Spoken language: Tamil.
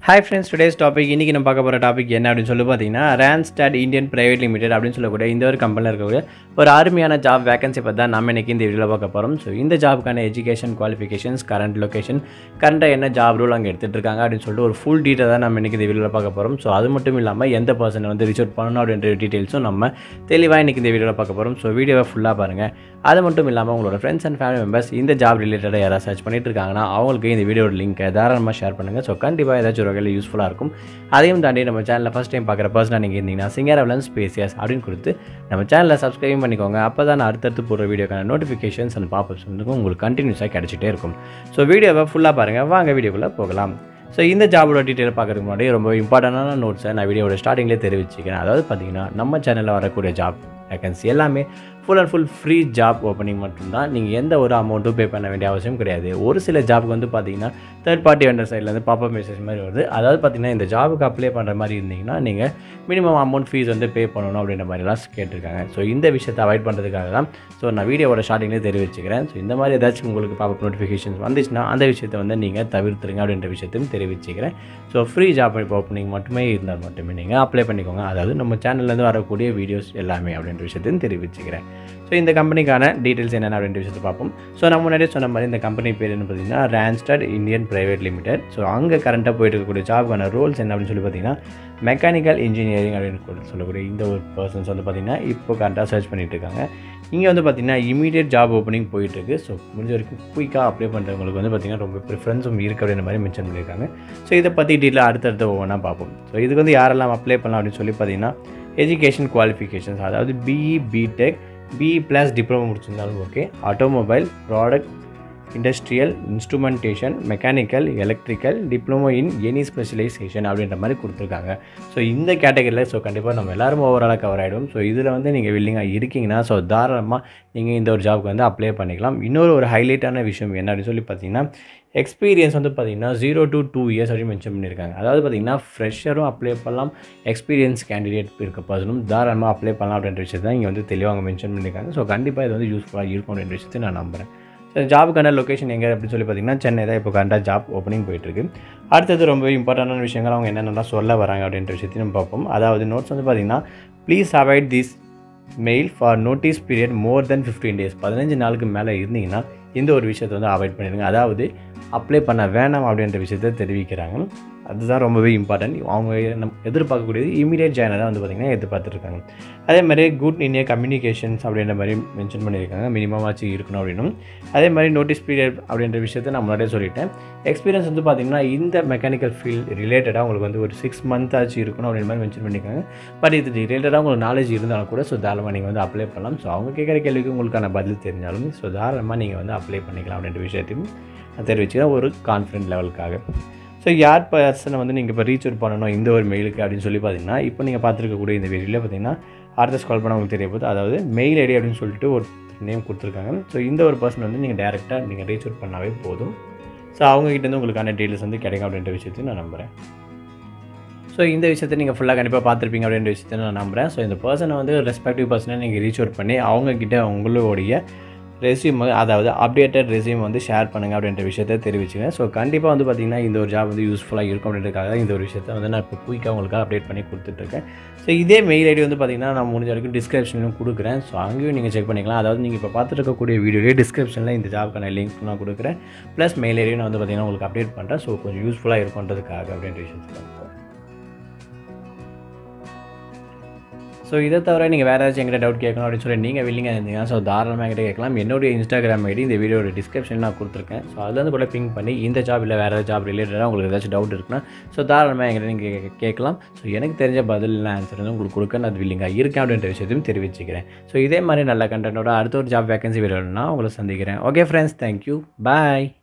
ஹாய் ஃப்ரெண்ட்ஸ் டுடேஸ் டாபிக் இன்றைக்கி நம்ம பார்க்க போகிற டாபிக் என்ன அப்படின்னு சொல்லி பார்த்தீங்கன்னா ரேன்ஸ்டாட் இந்தியன் பிரைவேட் லிமிடெட் அப்படின்னு சொல்லக்கூடிய இந்த ஒரு கம்பெனியில் இருக்கக்கூடிய ஒரு அருமையான ஜாப் வேகன்சி பற்றி தான் நம்ம இன்றைக்கி இந்த வீடியோவில் பார்க்க போகிறோம் ஸோ இந்த ஜாபுக்கான எஜுகேஷன் குவாலிஃபிகேஷன்ஸ் கரண்ட் லொகேஷன் கரண்ட்டாக என்ன ஜாப் ரூல் அங்கே எடுத்துகிட்டு இருக்காங்க அப்படின்னு சொல்லிட்டு ஒரு ஃபுல் டீட்டெயில் தான் நம்ம இன்றைக்கி இந்த வீடியோவில் பார்க்க போகிறோம் ஸோ அது மட்டும் இல்லாமல் எந்த பர்சனை வந்து ரிச் அவுட் பண்ணணும் அப்படின்ற டீட்டெயில்ஸும் நம்ம தெளிவாக இன்றைக்கி இந்த வீடியோவில் பார்க்க போகிறோம் ஸோ வீடியோவை ஃபுல்லாக பாருங்கள் அது மட்டும் இல்லாமல் உங்களோட ஃப்ரெண்ட்ஸ் அண்ட் ஃபேமிலி மெம்பர்ஸ் இந்த ஜாப் ரிலேட்டடாக யாராவது சர்ச் பண்ணிட்டு இருக்காங்கன்னா அவங்களுக்கு இந்த வீடியோட லிங்க்கை தாராளமாக ஷேர் பண்ணுங்கள் ஸோ கண்டிப்பாக ஏதாச்சும் ஒரு வகையில் யூஸ்ஃபுல்லாக இருக்கும் அதையும் தாண்டி நம்ம சேனலில் ஃபஸ்ட் டைம் பார்க்குற பர்சனாக நீங்கள் இருந்தீங்கன்னா சிங்கர் அவலன் ஸ்பேசியஸ் அப்படின்னு கொடுத்து நம்ம சேனலில் சப்ஸ்கிரைப் பண்ணிக்கோங்க அப்போ தான் நான் அடுத்தடுத்து போகிற வீடியோக்கான நோட்டிஃபிகேஷன்ஸ் அண்ட் பாப்பப்ஸ் வந்து உங்களுக்கு கண்டினியூஸாக கிடச்சிட்டே இருக்கும் ஸோ வீடியோவை ஃபுல்லாக பாருங்கள் வாங்க வீடியோக்குள்ளே போகலாம் ஸோ இந்த ஜாபோட டீட்டெயில் பார்க்குறதுக்கு முன்னாடி ரொம்ப இம்பார்ட்டண்டான நோட்ஸை நான் வீடியோட ஸ்டார்டிங்லேயே தெரிவிச்சிக்கிறேன் அதாவது பார்த்தீங்கன்னா நம்ம சேனலில் வரக்கூடிய ஜாப் வேகன்சி எல்லாமே full and full free job opening மட்டும்தான் நீங்கள் எந்த ஒரு அமௌண்ட்டும் பே பண்ண வேண்டிய அவசியம் கிடையாது ஒரு சில ஜாப்க்கு வந்து பார்த்தீங்கன்னா தேர்ட் பார்ட்டி வெண்டர் சைட்லேருந்து பாப்பப் மெசேஜ் மாதிரி வருது அதாவது பார்த்தீங்கன்னா இந்த ஜாபுக்கு அப்ளை பண்ணுற மாதிரி இருந்தீங்கன்னா நீங்கள் மினிமம் அமௌண்ட் ஃபீஸ் வந்து பே பண்ணணும் அப்படின்ற மாதிரிலாம் கேட்டிருக்காங்க ஸோ இந்த விஷயத்தை அவாய்ட் பண்ணுறதுக்காக தான் ஸோ நான் வீடியோவோட ஸ்டார்டிங்லேயே தெரிவிச்சுக்கிறேன் ஸோ இந்த மாதிரி ஏதாச்சும் உங்களுக்கு பாப்பப் நோட்டிஃபிகேஷன்ஸ் வந்துச்சுன்னா அந்த விஷயத்தை வந்து நீங்கள் தவிர்த்துருங்க அப்படின்ற விஷயத்தையும் தெரிவிச்சுக்கிறேன் ஸோ ஃப்ரீ ஜாப் ஓப்பனிங் மட்டுமே இருந்தால் மட்டுமே நீங்கள் அப்ளை பண்ணிக்கோங்க அதாவது நம்ம சேனல்லேருந்து வரக்கூடிய வீடியோஸ் எல்லாமே அப்படின்ற விஷயத்தையும் தெரிவிச்சுக்கிறேன் ஸோ இந்த கம்பெனிக்கான டீட்டெயில்ஸ் என்னென்ன அப்படின்ற விஷயத்தை பார்ப்போம் ஸோ நம்ம முன்னாடியே சொன்ன மாதிரி இந்த கம்பெனி பேர் என்ன பார்த்தீங்கன்னா Randstad Indian private limited so அங்கே கரண்ட்டாக போயிட்டு இருக்கக்கூடிய ஜாப்க்கான ரோல்ஸ் என்ன அப்படின்னு சொல்லி பார்த்தீங்கன்னா மெக்கானிக்கல் இன்ஜினியரிங் அப்படின்னு கூட சொல்லக்கூடிய இந்த ஒரு பர்சன்ஸ் வந்து பார்த்திங்கன்னா இப்போ கரண்ட்டாக சர்ச் பண்ணிட்டு இருக்காங்க இங்கே வந்து பார்த்திங்கன்னா இமீடியட் ஜாப் ஓப்பனிங் போயிட்டுருக்கு ஸோ முடிஞ்ச வரைக்கும் குயிக்காக அப்ளை பண்ணுறவங்களுக்கு வந்து பார்த்திங்கன்னா ரொம்ப ப்ரிஃபரன்ஸும் இருக்குது அப்படின்ற மாதிரி மென்ஷன் பண்ணியிருக்காங்க ஸோ இதை பற்றி டீட்டெயில் அடுத்தடுத்த ஒவ்வொன்றா பார்ப்போம் ஸோ இதுக்கு வந்து யாரெல்லாம் அப்ளை பண்ணலாம் அப்படின்னு சொல்லி பார்த்தீங்கன்னா எஜுகேஷன் குவாலிஃபிகேஷன்ஸ் அதாவது BE BTech BE plus diploma முடிச்சிருந்தாலும் okay automobile product industrial instrumentation mechanical electrical diploma in any specialization அப்படின்ற மாதிரி கொடுத்துருக்காங்க ஸோ இந்த கேட்டகரியில் ஸோ கண்டிப்பாக நம்ம எல்லாரும் ஓவராலாக கவர் ஆகிடும் ஸோ இதில் வந்து நீங்கள் வில்லிங்காக இருக்கீங்கன்னா ஸோ தாராளமாக நீங்கள் இந்த ஒரு ஜாப்க்கு வந்து அப்ளை பண்ணிக்கலாம் இன்னொரு ஒரு ஹைலைட்டான விஷயம் என்ன அப்படின்னு சொல்லி பார்த்தீங்கன்னா எக்ஸ்பீரியன்ஸ் வந்து பார்த்தீங்கன்னா ஜீரோ டு டூ இயர்ஸ் அப்படின்னு மென்ஷன் பண்ணியிருக்காங்க அதாவது பார்த்தீங்கன்னா ஃப்ரெஷரும் அப்ளை பண்ணலாம் எக்ஸ்பீரியன்ஸ் கேண்டிடேட் இருக்க பர்சனும் தாராளமாக அப்ளை பண்ணலாம் அப்படின்ற விஷயத்தை இங்கே வந்து தெளிவாக மென்ஷன் பண்ணியிருக்காங்க ஸோ கண்டிப்பாக இது வந்து யூஸ்ஃபுல்லாக இருக்கும் அப்படின்ற விஷயத்தை நான் நம்புகிறேன் ஸோ ஜாபுக்கான லொக்கேஷன் எங்கே அப்படின்னு சொல்லி பார்த்தீங்கன்னா சென்னை தான் இப்போ கரெக்டாக ஜாப் ஓப்பனிங் போயிட்டுருக்கு அடுத்தது ரொம்ப இம்பார்ட்டண்டான விஷயங்கள் அவங்க என்னென்னலாம் சொல்ல வராங்க அப்படின்ற விஷயத்தையும் நம்ம பார்ப்போம் அதாவது நோட்ஸ் வந்து பார்த்தீங்கன்னா please avoid this mail for notice period more than fifteen days பதினஞ்சு நாளுக்கு மேலே இருந்தீங்கன்னா இந்த ஒரு விஷயத்தை வந்து அவாய்ட் பண்ணிடுங்க அதாவது அப்ளை பண்ண வேணாம் அப்படின்ற விஷயத்தை தெரிவிக்கிறாங்க அதுதான் ரொம்பவே இம்பார்ட்டன்ட் அவங்க நம் எதிர்பார்க்கக்கூடியது இமீடியட் ஜாயினர் தான் வந்து பார்த்திங்கன்னா எதிர்பார்த்துருக்காங்க அதே மாதிரி குட் இன் கம்யூனிகேஷன்ஸ் அப்படின்ற மாதிரி மென்ஷன் பண்ணியிருக்காங்க மினிமம் ஆச்சு இருக்கணும் அப்படின்னும் அதே மாதிரி நோட்டீஸ் பீரியட் அப்படின்ற விஷயத்தை நான் முன்னாடியே சொல்லிட்டேன் எக்ஸ்பீரியன்ஸ் வந்து பார்த்திங்கன்னா இந்த மெக்கானிக்கல் ஃபீல்ட் ரிலேட்டடாக உங்களுக்கு வந்து ஒரு சிக்ஸ் மந்த் ஆச்சு இருக்கணும் அப்படின்ற மாதிரி மென்ஷன் பண்ணியிருக்காங்க பட் இது ரிலேட்டடாக உங்களுக்கு நாலேஜ் இருந்தாலும் கூட ஸோ தாராளமாக நீங்கள் வந்து அப்ளை பண்ணலாம் ஸோ அவங்க கேட்குற கேள்விக்கு உங்களுக்கான பதில் தெரிஞ்சாலும் ஸோ தாராளமாக நீங்கள் வந்து அப்ளை பண்ணிக்கலாம் அப்படின்ற விஷயத்தையும் நான் தெரிவிச்சுக்கிறேன் ஒரு கான்ஃபிடென்ட் லெவலுக்காக ஸோ யார் பர்சனை வந்து நீங்கள் இப்போ ரீச் அவுட் பண்ணணும் இந்த ஒரு மெயிலுக்கு அப்படின்னு சொல்லி பார்த்தீங்கன்னா இப்போ நீங்கள் பார்த்துருக்கக்கூடிய இந்த வீடியோவில் பார்த்தீங்கன்னா அடுத்த கால் பண்ண உங்களுக்கு தெரிய போகுது அதாவது மெயில் ஐடி அப்படின்னு சொல்லிட்டு ஒரு நேம் கொடுத்துருக்காங்க ஸோ இந்த ஒரு பர்சன் வந்து நீங்கள் டேரெக்டாக நீங்கள் ரீச் அவுட் பண்ணாவே போதும் ஸோ அவங்ககிட்டேருந்து உங்களுக்கான டீட்டெயில்ஸ் வந்து கிடைக்கும் அப்படின்ற விஷயத்தையும் நான் நம்புகிறேன் ஸோ இந்த விஷயத்தை நீங்கள் ஃபுல்லாக கண்டிப்பாக பார்த்துருப்பீங்க அப்படின்ற விஷயத்தை நான் நம்புகிறேன் ஸோ இந்த பர்சனை வந்து ரெஸ்பெக்டிவ் பர்சனை நீங்கள் ரீச் அவுட் பண்ணி அவங்கக்கிட்ட உங்களுடைய ரெசியூம் அதாவது அப்டேட்டட் ரெசியூம் வந்து ஷேர் பண்ணுங்கள் அப்படின்ற விஷயத்தை தெரிவிச்சுங்க ஸோ கண்டிப்பாக வந்து பார்த்திங்கன்னா இந்த ஒரு ஜாப் வந்து யூஸ்ஃபுல்லாக இருக்கும் அப்படின்றதுக்காக இந்த ஒரு விஷயத்தை வந்து நான் இப்போ குயிக்காக உங்களுக்கு அப்டேட் பண்ணி கொடுத்துட்ருக்கேன் ஸோ இதே மெயில் ஐடி வந்து பார்த்திங்கன்னா நான் முடிஞ்ச வரைக்கும் டிஸ்கிரிப்ஷன்லையும் கொடுக்குறேன் ஸோ அங்கேயும் நீங்கள் செக் பண்ணிக்கலாம் அதாவது நீங்கள் இப்போ பார்த்துருக்கக்கூடிய வீடியோலேயே டிஸ்கிரிப்ஷனில் இந்த ஜாப்க்கான லிங்க் நான் கொடுக்குறேன் ப்ளஸ் மெயில் ஐடியும் நான் வந்து பார்த்திங்கன்னா உங்களுக்கு அப்டேட் பண்ணுறேன் ஸோ கொஞ்சம் யூஸ்ஃபுல்லாக இருக்குன்றதுக்காக அப்படின்ற விஷயத்தை ஸோ இதை தவிர நீங்கள் வேறு ஏதாச்சும் எங்கிட்ட டவுட் கேட்கணும் அப்படின்னு சொல்லி நீங்கள் வில்லிங்க இருந்தீங்கன்னா ஸோ தாராளமாக என்கிட்ட கேட்கலாம் என்னுடைய இன்ஸ்டாகிராம் ஐடி இந்த வீடியோட டிஸ்கிரிப்ஷன் நான் கொடுத்துருக்கேன் ஸோ அதுலேருந்து கூட பிங்க் பண்ணி இந்த ஜாப் இல்லை வேறு ஏதாவது ஜாப் ரிலேட்டடாக உங்களுக்கு ஏதாச்சும் டவுட் இருக்குன்னா ஸோ தாராளமாக என்கிட்ட நீங்கள் கேட்கலாம் ஸோ எனக்கு தெரிஞ்ச பதில் இல்லை ஆன்சர் வந்து உங்களுக்கு கொடுக்க நான் வில்லிங்காக இருக்கேன் அப்படின்ற விஷயத்தையும் தெரிவிச்சுக்கிறேன் ஸோ இதே மாதிரி நல்ல கண்டென்ட்டோட அடுத்த ஒரு ஜாப் வேகன்சி வீடியோனா உங்களை சந்திக்கிறேன் ஓகே ஃப்ரெண்ட்ஸ் தேங்க்யூ பாய்